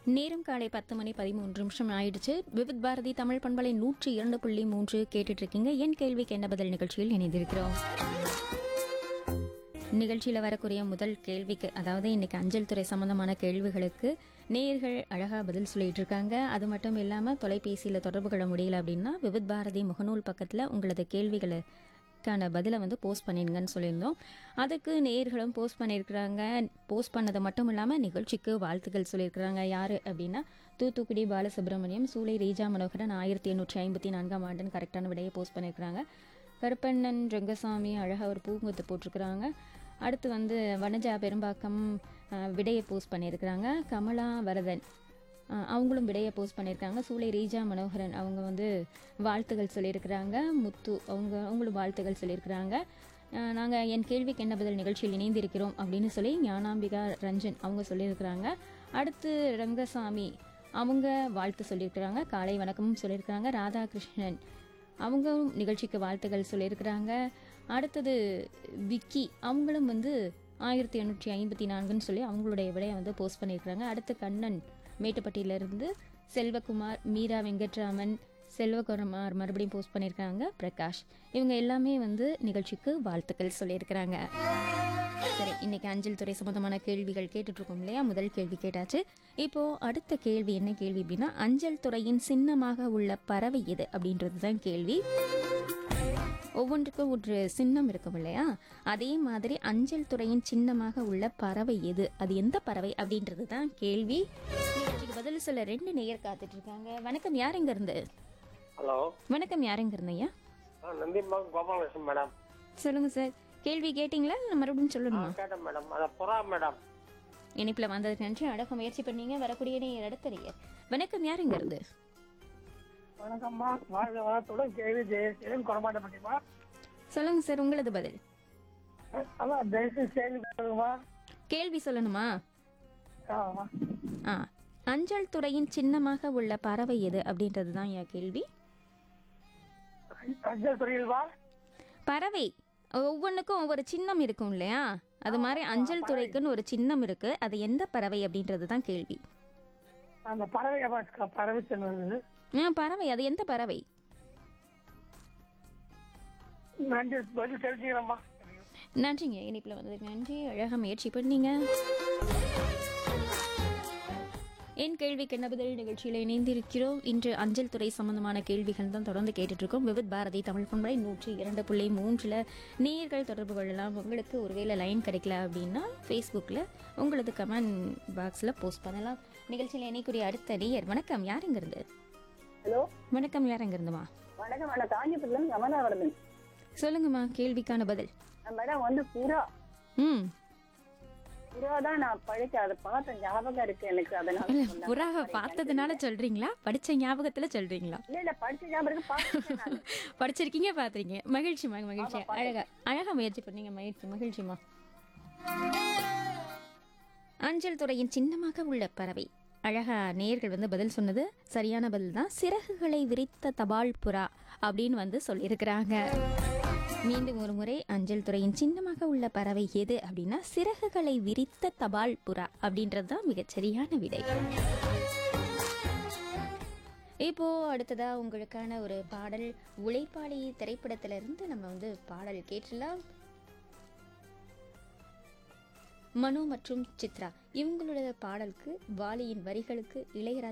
நேரம் காலை பத்து மணி பதிமூன்று நிமிஷம் ஆயிடுச்சு விவித் பாரதி தமிழ் பண்பலை நூற்றி இரண்டு புள்ளி மூன்று கேட்டுட்டு இருக்கீங்க என் கேள்விக்கு என்ன பதில் நிகழ்ச்சியில் இணைந்திருக்கிறோம் நிகழ்ச்சியில் வரக்கூடிய முதல் கேள்விக்கு அதாவது இன்னைக்கு அஞ்சல் துறை சம்பந்தமான கேள்விகளுக்கு நேயர்கள் அழகாக பதில் சொல்லிட்டு இருக்காங்க அது மட்டும் இல்லாமல் தொலைபேசியில் தொடர்பு கொள்ள முடியல அப்படின்னா விவித் பாரதி முகநூல் பக்கத்தில் உங்களது கேள்விகளுக்கான பதிலை வந்து போஸ்ட் பண்ணிடுங்கன்னு சொல்லியிருந்தோம் அதுக்கு நேயர்களும் போஸ்ட் பண்ணியிருக்கிறாங்க போஸ்ட் பண்ணது மட்டும் இல்லாமல் நிகழ்ச்சிக்கு வாழ்த்துக்கள் சொல்லியிருக்கிறாங்க யார் அப்படின்னா தூத்துக்குடி பாலசுப்ரமணியம் சூளை ரீஜா மனோகரன் ஆயிரத்தி எண்ணூற்றி ஐம்பத்தி நான்காம் ஆண்டுன்னு கரெக்டான விடையை போஸ்ட் பண்ணியிருக்கிறாங்க கருப்பண்ணன் ரங்கசாமி அழகாக ஒரு பூங்குத்து போட்டிருக்கிறாங்க அடுத்து வந்து வனஜா பெரும்பாக்கம் அஹ், விடையை போஸ்ட் பண்ணியிருக்கிறாங்க கமலா வரதன் அஹ், அவங்களும் விடையை போஸ்ட் பண்ணியிருக்காங்க சூளை ரீஜா மனோகரன் அவங்க வந்து வாழ்த்துகள் சொல்லியிருக்கிறாங்க முத்து அவங்க அவங்களும் வாழ்த்துகள் சொல்லியிருக்கிறாங்க நாங்கள் என் கேள்விக்கு என்ன பதில் நிகழ்ச்சியில் இணைந்திருக்கிறோம் அப்படின்னு சொல்லி ஞானாம்பிகா ரஞ்சன் அவங்க சொல்லியிருக்கிறாங்க அடுத்து ரங்கசாமி அவங்க வாழ்த்து சொல்லியிருக்கிறாங்க காலை வணக்கமும் சொல்லியிருக்கிறாங்க ராதாகிருஷ்ணன் அவங்களும் நிகழ்ச்சிக்கு வாழ்த்துக்கள் சொல்லியிருக்கிறாங்க அடுத்தது விக்கி அவங்களும் வந்து ஆயிரத்தி எண்ணூற்றி ஐம்பத்தி நான்குன்னு சொல்லி அவங்களுடைய விடையை வந்து போஸ்ட் பண்ணியிருக்கிறாங்க அடுத்து கண்ணன் மேட்டுப்பட்டியிலிருந்து செல்வகுமார் மீரா வெங்கட்ராமன் செல்வகுமார் மறுபடியும் போஸ்ட் பண்ணியிருக்காங்க பிரகாஷ் இவங்க எல்லாமே வந்து நிகழ்ச்சிக்கு வாழ்த்துக்கள் சொல்லியிருக்கிறாங்க சரி இன்னைக்கு அஞ்சல் துறை சம்பந்தமான கேள்விகள் கேட்டுட்டு இருக்கோம் இல்லையா முதல் கேள்வி கேட்டாச்சு இப்போ அடுத்த கேள்வி என்ன கேள்வி அப்படின்னா அஞ்சல் துறையின் சின்னமாக உள்ள பறவை எது அப்படின்றது தான் கேள்வி ஒவ்வொன்றுக்கும் ஒரு சின்னம் இருக்கும் இல்லையா அதே மாதிரி அஞ்சல் துறையின் சின்னமாக உள்ள பறவை எது அது எந்த பறவை அப்படின்றது தான் கேள்வி நிகழ்ச்சிக்கு பதில் சொல்ல ரெண்டு நேயர் காத்துட்டு இருக்காங்க வணக்கம் யார் எங்க இருந்து ஹலோ வணக்கம் யார் எங்க இருந்தீங்க ஆ நந்திம்பாக்கம் கோபாலகிருஷ்ணன் மேடம் சொல்லுங்க சார் கேள்வி கேட்டிங்களா இல்லை மறுபடியும் ஆ சொல்லணுமா கேட்டேன் மேடம் அத புறா மேடம் இணைப்பில் வந்ததுக்கு நன்றி அழக முயற்சி பண்ணீங்க வரக்கூடிய நேயர் அடுத்த நேயர் வணக்கம் யார் இங்க இருந்து வணக்கம்மா வாழ்க வளத்துடன் கேள்வி ஜெயசீலன் கொடமாட்ட பட்டிமா சொல்லுங்க சார் உங்களது பதில் அதான் தயவுசெய்து கேள்வி சொல்லுங்கம்மா கேள்வி சொல்லணுமா ஆமா ஆ அஞ்சல் துறையின் சின்னமாக உள்ள பறவை எது அப்படின்றது தான் என் கேள்வி அஞ்சல் துறையில் வா பறவை ஒவ்வொன்றுக்கும் ஒவ்வொரு சின்னம் இருக்கும் இல்லையா அது மாதிரி அஞ்சல் துறைக்குன்னு ஒரு சின்னம் இருக்கு அது எந்த பறவை அப்படின்றது தான் கேள்வி அந்த பறவை அப்பா பறவை சொன்னது ஆ பறவை அது எந்த பறவை நன்றி பதில் தெரிஞ்சுக்கிறேம்மா நன்றிங்க இனிப்பில் வந்ததுக்கு நன்றி அழகாக முயற்சி பண்ணீங்க என் கேள்விக்கு என்ன பதில் நிகழ்ச்சியில் இணைந்திருக்கிறோம் இன்று அஞ்சல் துறை சம்பந்தமான கேள்விகள் தான் தொடர்ந்து கேட்டுட்டு இருக்கோம் விவித் பாரதி தமிழ் பண்பலை நூற்றி இரண்டு புள்ளி மூன்றில் நேயர்கள் தொடர்பு கொள்ளலாம் உங்களுக்கு ஒருவேளை லைன் கிடைக்கல அப்படின்னா ஃபேஸ்புக்கில் உங்களது கமெண்ட் பாக்ஸில் போஸ்ட் பண்ணலாம் நிகழ்ச்சியில் இணைக்கூடிய அடுத்த நேயர் வணக்கம் யார் இருந்து ஹலோ வணக்கம் யார் இருந்துமா வணக்கம் நான் காஞ்சிபுரத்துல கமலாவரதன் சொல்லுங்கம்மா கேள்விக்கான பதில் மேடம் வந்து புறா ம் புறா தான் நான் படிச்சேன் அதை பார்த்த ஞாபகம் இருக்கு எனக்கு அதனால இல்ல சொன்னேன். புறாவை பார்த்ததுனால சொல்றீங்களா படிச்ச ஞாபகத்துல சொல்றீங்களா இல்ல இல்ல படிச்ச ஞாபகம் இருக்கு பார்த்திருக்கேன் நானு. படிச்சிருக்கீங்க பாத்துறீங்க மகிழ்ச்சிமா மகிழ்ச்சி அழகா அழகா முயற்சி பண்ணீங்க மகிழ்ச்சி மகிழ்ச்சிமா அஞ்சல் துறையின் சின்னமாக உள்ள பறவை அழகா நேர்கள் வந்து பதில் சொன்னது சரியான பதில் தான் சிறகுகளை விரித்த தபால் புறா அப்படின்னு வந்து சொல்லியிருக்கிறாங்க மீண்டும் ஒரு முறை அஞ்சல் துறையின் சின்னமாக உள்ள பறவை எது அப்படின்னா சிறகுகளை விரித்த தபால் புறா அப்படின்றது தான் மிகச்சரியான விடை இப்போ அடுத்ததா உங்களுக்கான ஒரு பாடல் உழைப்பாளி திரைப்படத்திலிருந்து நம்ம வந்து பாடல் கேட்டுலாம் மனு மற்றும் சித்ரா இவங்களோட பாடலுக்கு வாலியின் வரிகளுக்கு இளையராஜா